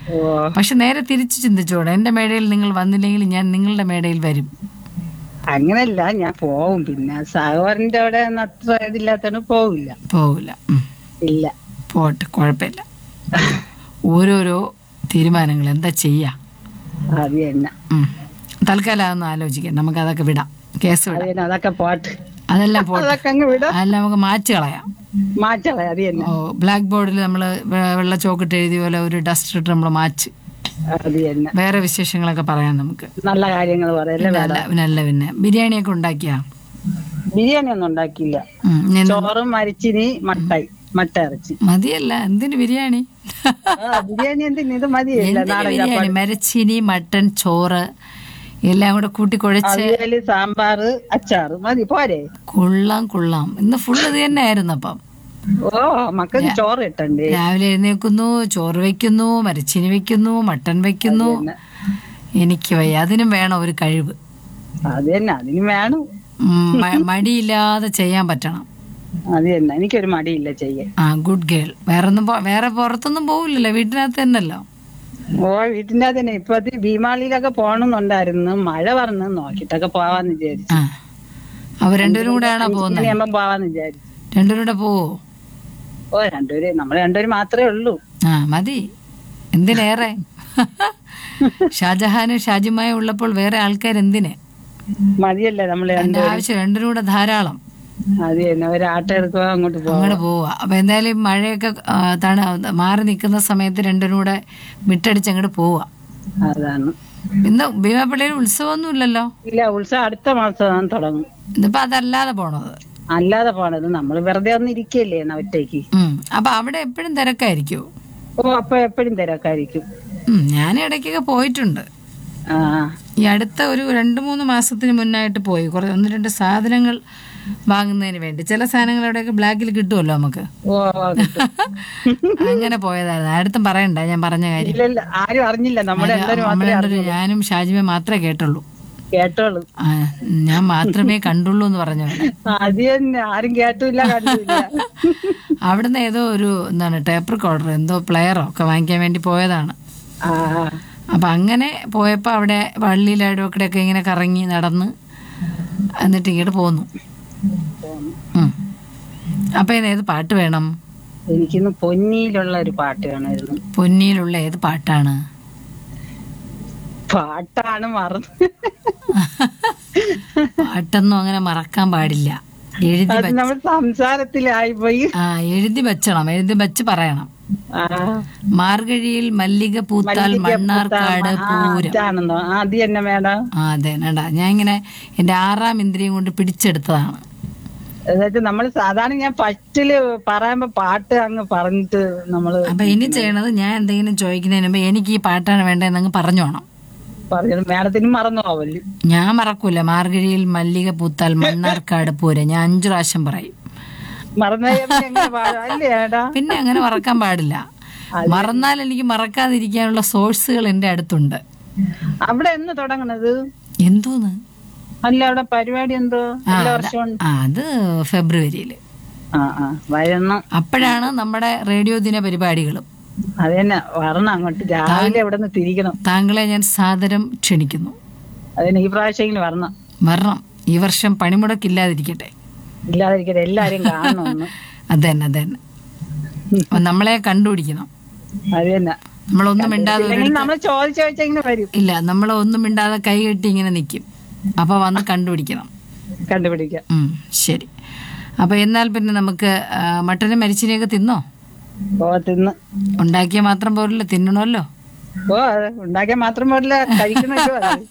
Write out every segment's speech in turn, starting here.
ഓ പക്ഷെ നേരെ തിരിച്ചു ചിന്തിച്ചോടെ എന്റെ മേടയിൽ നിങ്ങൾ വന്നില്ലെങ്കിൽ ഞാൻ നിങ്ങളുടെ മേടയിൽ വരും അങ്ങനല്ല ഞാൻ പോവും പിന്നെ സഹോദരന്റെ അവിടെ ഒന്നും അത്ര ഇതില്ലാത്തോണ്ട് പോവില്ല പോവില്ല ഉം. ഇല്ല പോട്ടെ കുഴപ്പമില്ല ഓരോരോ തീരുമാനങ്ങൾ എന്താ ചെയ്യാ അത് തന്നെ ഉം. തൽക്കാലം അതൊന്നും ആലോചിക്കാം നമുക്ക് അതൊക്കെ വിടാം കേസ് അത് വിടാം തന്നെ അതൊക്കെ പോട്ട് അതെല്ലാം പോട്ടെ അതൊക്കെ അങ്ങ് വിടാം അതെല്ലാം നമുക്ക് മാച്ച് കളയാം മാറ്റളെ അത് തന്നെ ഓ ബ്ലാക്ക് ബോർഡിൽ നമ്മൾ വെള്ള ചോക്കിട്ട് എഴുതിയ പോലെ ഒരു ഡസ്റ്റർ ഇട്ട് നമ്മൾ മാച്ച് അത് തന്നെ വേറെ വിശേഷങ്ങളൊക്കെ പറയാം നമുക്ക് നല്ല കാര്യങ്ങൾ പറയല്ലേ നല്ല നല്ല പിന്നെ ബിരിയാണിയൊക്കെ ഉണ്ടാക്കിയാ ബിരിയാണി ഒന്നും ഉണ്ടാക്കിയില്ല ഉം, ഞാൻ- ചോറും മരിച്ചിനി മട്ടായി മട്ട ഇറച്ചി മതിയല്ല എന്തിന് ബിരിയാണി ആ, ബിരിയാണി എന്തിന് ഇത് മതിയില്ല എന്തിന് നാടൻ ബിരിയാണി മരച്ചീനി മട്ടൻ ചോറ് എല്ലാം കൂടെ കൂട്ടി കുഴച്ച് അവിയല് സാമ്പാറ് അച്ചാറ് മതി പോരെ കൊള്ളാം കൊള്ളാം ഇന്ന് ഫുള്ള് ഇത് തന്നെ ആയിരുന്നു അപ്പം ഓ മക്കൾക്ക് ചോറ് കിട്ടണ്ടേ രാവിലെ എഴുന്നേൽക്കുന്നു ചോറ് വെക്കുന്നു മരച്ചീനി വെക്കുന്നു മട്ടൻ വെക്കുന്നു പിന്നെ എനിക്ക് വയ്യ അതിനും വേണം ഒരു കഴിവ് അത് തന്നെ അതിന് വേണം ഉം, മ- മടിയില്ലാതെ ചെയ്യാൻ പറ്റണം അത് തന്നെ എനിക്കൊരു മടിയില്ല ചെയ്യാൻ ആ ഗുഡ് ഗേൾ വേറെ ഒന്നും പോ- വേറെ പുറത്തൊന്നും പോവില്ലല്ലോ വീട്ടിനകത്ത് തന്നെയല്ലോ ഓ വീട്ടിന്റെ തന്നെ ഇപ്പൊ അത് ഭീമാളിയിലൊക്കെ പോണെന്നുണ്ടായിരുന്നു മഴ പറഞ്ഞു നോക്കിട്ടൊക്കെ പോവാന്ന് വിചാരിച്ചു ആ അവർ രണ്ടുപേരും കൂടെ ആണോ പോകുന്നത് ഇനിയാകുമ്പോ പോവാന്ന് വിചാരിച്ചു രണ്ടുപേരും കൂടെ പോവോ ഓ രണ്ടുപേര് നമ്മള് രണ്ടുപേര് മാത്രമേ ഉള്ളൂ ആ മതി എന്തിനേറെ ഷാജഹാനും ഷാജിമായും ഉള്ളപ്പോൾ വേറെ ആൾക്കാർ എന്തിന് മതിയല്ലേ നമ്മള് എന്റെ രണ്ടുപേരും ആവശ്യം രണ്ടിനും കൂടെ ധാരാളം അത് തന്നെ ഒരു ആട്ടം എടുക്കുക അങ്ങോട്ട് പോവാം അങ്ങോട്ട് പോവാ അപ്പൊ എന്തായാലും മഴയൊക്കെ ആ, തണ മാറി നിൽക്കുന്ന സമയത്ത് രണ്ടിനും കൂടെ വിട്ടടിച്ച് അങ്ങോട്ട് പോവാ അതാണ് ഇന്ന് ഭീമാപ്പള്ളിയിൽ ഉത്സവമൊന്നും ഇല്ലല്ലോ ഇല്ല ഉത്സവം അടുത്ത മാസം തുടങ്ങും ഇന്നിപ്പോ അതല്ലാതെ പോണത് അല്ലാതെ പോണത് നമ്മൾ വെറുതെ ഒന്ന് ഇരിക്കല്ലേ എന്നാ ഒറ്റയ്ക്ക് ഉം അപ്പൊ അവിടെ എപ്പോഴും തിരക്കായിരിക്കുമോ ഓ അപ്പൊ എപ്പോഴും തിരക്കായിരിക്കും ഉം ഞാൻ ഇടയ്ക്കൊക്കെ പോയിട്ടുണ്ട് ആ ഈ അടുത്ത ഒരു രണ്ട് മൂന്ന് മാസത്തിന് മുന്നായിട്ട് പോയി കുറെ ഒന്ന് രണ്ട് സാധനങ്ങൾ വാങ്ങുന്നതിന് വേണ്ടി ചില സാധനങ്ങൾ അവിടെയൊക്കെ ബ്ലാക്കിൽ കിട്ടുമല്ലോ നമുക്ക് ഓ ഓ, കിട്ടും. അങ്ങനെ പോയതായിരുന്നു ആടുത്തും പറയണ്ട ഞാൻ പറഞ്ഞ കാര്യം ഇല്ല ഇല്ല ആരും അറിഞ്ഞില്ല നമ്മുടെ എല്ലാരും നമ്മൾ മാത്രമേ രണ്ടുപേരും ഞാനും ഷാജിമെ മാത്രമേ കേട്ടുള്ളൂ കേട്ടോളൂ ആ, ഞാൻ മാത്രമേ കണ്ടുള്ളൂ എന്ന് പറഞ്ഞു അവനെ. അത് തന്നെ ആരും കേട്ടില്ല കണ്ടില്ല അവിടുന്ന് ഏതോ ഒരു എന്താണ് ടേപ്പ് റെക്കോർഡർ എന്തോ പ്ലെയറോ ഒക്കെ വാങ്ങിക്കാൻ വേണ്ടി പോയതാണ് ആ അപ്പം അങ്ങനെ പോയപ്പോൾ അവിടെ വള്ളിയിലും ഒക്കെ ഇങ്ങനെ കറങ്ങി നടന്ന് എന്നിട്ട് ഇങ്ങോട്ട് പോന്നു ഉം. അപ്പൊ ഇന്ന് ഏത് പാട്ട് വേണം എനിക്കിന്ന് പൊന്നിയിലുള്ള ഒരു പാട്ട് വേണമായിരുന്നു പൊന്നിയിലുള്ള ഏത് പാട്ടാണ് പാട്ടാണ് മറന്നു പാട്ടൊന്നും അങ്ങനെ മറക്കാൻ പാടില്ല എഴുതി അത് വെ- നമ്മൾ സംസാരത്തിലായി പോയി ആ എഴുതി വെച്ചണം എഴുതി വെച്ച് പറയണം ആ മാർഗഴിയിൽ മല്ലിക പൂത്താൽ മണ്ണാർക്കാട് പൂരം ഇതാണെന്നോ ആ, അത് തന്നെ മേഡം ആ അതെ നടാ ഞാൻ ഇങ്ങനെ എന്റെ ആറാം ഇന്ദ്രിയം കൊണ്ട് പിടിച്ചെടുത്തതാണ് എന്നിട്ട് നമ്മൾ സാധാരണ ഞാൻ ഫസ്റ്റില് പറയുമ്പോ പാട്ട് അങ്ങ് പറഞ്ഞിട്ട് നമ്മള് അപ്പൊ ഇനി ചെയ്യണത് ഞാൻ എന്തെങ്കിലും ചോദിക്കുന്നതിന് മുമ്പ് എനിക്ക് ഈ പാട്ടാണ് വേണ്ടതെന്ന് അങ്ങ് പറഞ്ഞോണം പറഞ്ഞത് മേഡത്തിന് മറന്നു പോവല്ലേ ഞാൻ മറക്കൂല മാർഗഴിയിൽ മല്ലിക പൂത്താൽ മണ്ണാർക്കാട് പൂരം ഞാൻ അഞ്ചു പ്രാവശ്യം പറയും മറന്നു കഴിയുമ്പോ എങ്ങനെ പാടും? അല്ലേ ഏടാ പിന്നെ അങ്ങനെ മറക്കാൻ പാടില്ല മറന്നാൽ എനിക്ക് മറക്കാതിരിക്കാനുള്ള സോഴ്സുകൾ എന്റെ അടുത്തുണ്ട് അവിടെ എന്ന് തുടങ്ങണത് എന്തോന്ന് അല്ല അവിടെ പരിപാടി എന്തോ ആ, എല്ലാ അത- വർഷവും ആ, അത് ഫെബ്രുവരിയില് ആ ആ വരണം അപ്പോഴാണ് നമ്മുടെ റേഡിയോ ദിന പരിപാടികളും അത് തന്നെ വരണം അങ്ങോട്ട് രാവിലെ അവിടെ നിന്ന് തിരിക്കണം താങ്കളെ ഞാൻ സാദരം ക്ഷണിക്കുന്നു അതിന് ഈ പ്രാവശ്യം വരണം വരണം ഈ വർഷം പണിമുടക്കില്ലാതിരിക്കട്ടെ ഇല്ലാതിരിക്കട്ടെ എല്ലാരും കാണണമെന്ന് അത് തന്നെ അത് തന്നെ അപ്പൊ നമ്മളെ കണ്ടുപിടിക്കണം അത് തന്നെ നമ്മളൊന്നും മിണ്ടാതെ ഒരു- ഇല്ലെങ്കിൽ നമ്മൾ ചോദിച്ചു ചോദിച്ചെങ്ങനെ വരും ഇല്ല നമ്മൾ ഒന്നും മിണ്ടാതെ കൈ കെട്ടി ഇങ്ങനെ നിൽക്കും അപ്പൊ വന്ന് കണ്ടുപിടിക്കണം കണ്ടുപിടിക്കാം ഉം, ശരി അപ്പൊ എന്നാൽ പിന്നെ നമുക്ക് ആ, മട്ടനും മരിച്ചിനെയൊക്കെ തിന്നോ ഓ തിന്ന് ഉണ്ടാക്കിയ മാത്രം പോരല്ലോ തിന്നണമല്ലോ ഓ അത് ഉണ്ടാക്കിയാൽ മാത്രം പോലില്ല കഴിക്കണല്ലോ അത്.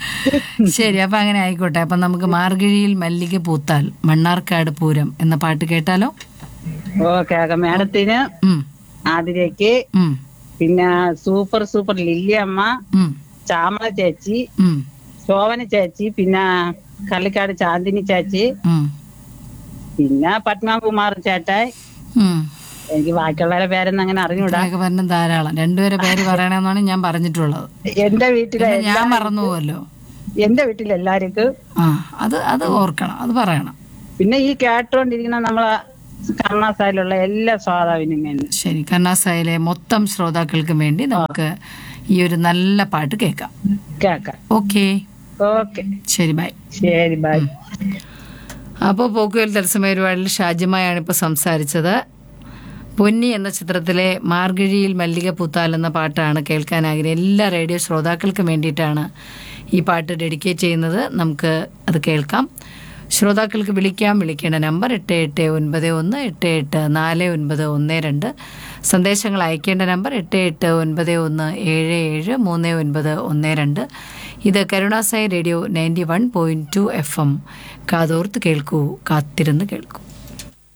ശരി അപ്പൊ അങ്ങനെ ആയിക്കോട്ടെ അപ്പൊ നമുക്ക് മാർഗഴിയിൽ മല്ലിക പൂത്താൽ മണ്ണാർക്കാട് പൂരം എന്ന പാട്ട് കേട്ടാലോ ഓ കേക്കാം മേഡത്തിന് ഉം, ആതിരയ്ക്ക് ഉം, പിന്നെ സൂപ്പർ സൂപ്പർ ലില്ലിയമ്മ ഉം, ചാമള ചേച്ചി ഉം, ശോഭന ചേച്ചി പിന്നെ കള്ളിക്കാട് ചാന്ദിനി ചേച്ചി ഉം, പിന്നെ പത്മകുമാർ ചേട്ടായി ഉം. എനിക്ക് ബാക്കിയുള്ളവരുടെ പേരൊന്നും അങ്ങനെ അറിഞ്ഞൂടാ ഇത്രയൊക്കെ പറഞ്ഞ ധാരാളം രണ്ടുപേരെ പേര് പറയണമെന്നാണ് ഞാൻ പറഞ്ഞിട്ടുള്ളത് എന്റെ വീട്ടിലെ പിന്നെ ഞാൻ മറന്നു പോവല്ലോ എന്റെ വീട്ടിൽ എല്ലാവർക്കും ആ അത് അത് ഓർക്കണം അത് പറയണം പിന്നെ ഈ കേട്ടോണ്ടിരിക്കുന്ന നമ്മളെ കർണാസായിലുള്ള എല്ലാ ശ്രോതാവിനും വേണ്ടി ശരി കർണാസായിലെ മൊത്തം ശ്രോതാക്കൾക്കും വേണ്ടി നമുക്ക് ഈ ഒരു നല്ല പാട്ട് കേൾക്കാം കേക്കാം ഓക്കെ ഓക്കെ ശരി ബൈ ശരി ബൈ അപ്പോൾ പോക്കുവൽ തത്സമയ പരിപാടിയിൽ ഷാജിമായാണ് ഇപ്പോൾ സംസാരിച്ചത് പൊന്നി എന്ന ചിത്രത്തിലെ മാർഗഴിയിൽ മല്ലിക പൂത്താൽ എന്ന പാട്ടാണ് കേൾക്കാൻ ആഗ്രഹം എല്ലാ റേഡിയോ ശ്രോതാക്കൾക്കും വേണ്ടിയിട്ടാണ് ഈ പാട്ട് ഡെഡിക്കേറ്റ് ചെയ്യുന്നത് നമുക്ക് അത് കേൾക്കാം ശ്രോതാക്കൾക്ക് വിളിക്കാം വിളിക്കേണ്ട നമ്പർ എട്ട് എട്ട് ഒൻപത് ഒന്ന് എട്ട് എട്ട് നാല് ഒൻപത് ഒന്ന് രണ്ട് സന്ദേശങ്ങൾ അയക്കേണ്ട നമ്പർ എട്ട് എട്ട് ഒൻപത് ഒന്ന് ഏഴ് ഏഴ് മൂന്ന് ഒൻപത് ഒന്ന് രണ്ട് ഇത് കരുണാസായി radio ninety one point two F M കാതോർത്ത് കേൾക്കൂ കാത്തിരുന്ന് കേൾക്കൂ